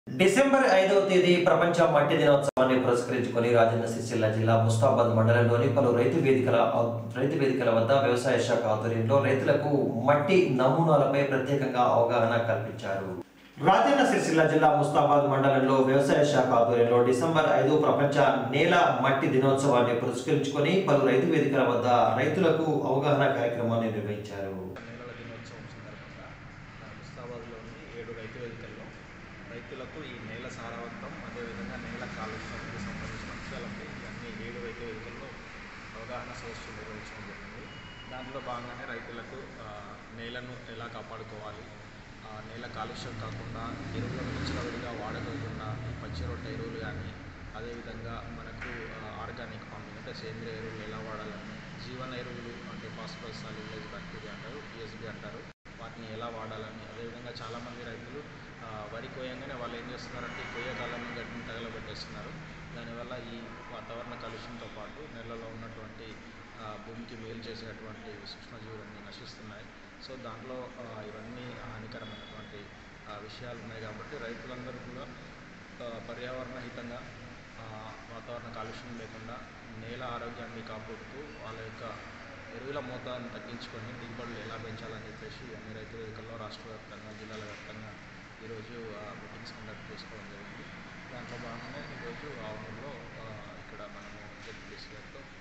December ఐదవ తేదీ ప్రపంచ మట్టి దినోత్సవాన్ని పురస్కరించుకొని రాజన్న సిరిసిల్ల జిల్లా ముస్తాబాద్ మండలంలోని పలు రైతు వేదికల రైతు వేదికల వద్ద వ్యవసాయ శాఖ ఆధ్వర్యంలో రైతులకు మట్టి నమూనాలపై ప్రత్యేకంగా అవగాహన కల్పించారు రాజన్న సిరిసిల్ల జిల్లా ముస్తాబాద్ మండలంలో వ్యవసాయ శాఖ ఆధ్వర్యంలో డిసెంబర్ ఐదు ప్రపంచ నేల మట్టి దినోత్సవాన్ని పురస్కరించుకొని పలు రైతు వేదికల వద్ద రైతులకు అవగాహన కార్యక్రమాన్ని నిర్వహించారు నేలల దినోత్సవం సందర్భంగా ఆ, ముస్తాబాద్లోని ఏడు రైతు వేదికల్లో రైతులకు ఈ నేల సారవంతం అదేవిధంగా నేల కాలుష్యానికి సంబంధించిన అంశాలపై అన్ని ఏడు రైతు వేదికల్లో అవగాహన సదస్సులు నిర్వహించడం జరిగింది దాంట్లో భాగంగానే రైతులకు ఆ, నేలను ఎలా కాపాడుకోవాలి ఆ, నేల కాలుష్యం కాకుండా ఎరువులను విచ్చలవిడిగా వాడకోకుండా ఈ పచ్చి రొట్టె ఎరువులు కానీ అదేవిధంగా మనకు ఆర్గానిక్ ఫార్మింగ్ అంటే సేంద్రియ ఎరువులు ఎలా వాడాలని జీవన ఎరువులు అంటే ఫాస్ఫరస్ సాల్యులైజ్ బ్యాక్టీరియా అంటారు పిఎస్బి అంటారు వాటిని ఎలా వాడాలని అదేవిధంగా చాలామంది రైతులు ఆ, వరి కోయంగానే వాళ్ళు ఏం చేస్తున్నారంటే ఈ కొయ్య కాలంలో గడ్డిని తగలబెట్టేస్తున్నారు దానివల్ల ఈ వాతావరణ కాలుష్యంతో పాటు నెలలో ఉన్నటువంటి ఆ, భూమికి మేలు చేసేటువంటి సూక్ష్మజీవులన్నీ నశిస్తున్నాయి సో దాంట్లో ఆ, ఇవన్నీ హానికరమైనటువంటి ఆ, విషయాలు ఉన్నాయి కాబట్టి రైతులందరూ కూడా ఆ, పర్యావరణ హితంగా ఆ, వాతావరణ కాలుష్యం లేకుండా నేల ఆరోగ్యాన్ని కాపాడుతూ వాళ్ళ యొక్క ఎరువుల మోతాదుని తగ్గించుకొని దిగుబడులు ఎలా పెంచాలని చెప్పేసి అన్ని రైతు వేదికల్లో రాష్ట్ర వ్యాప్తంగా జిల్లాల వ్యాప్తంగా ఈరోజు ఆ, మీటింగ్స్ కండక్ట్ చేసుకోవడం జరిగింది దాంట్లో భాగంగానే ఈరోజు ఆవులలో ఇక్కడ మనము జడ్పీసీ గారితో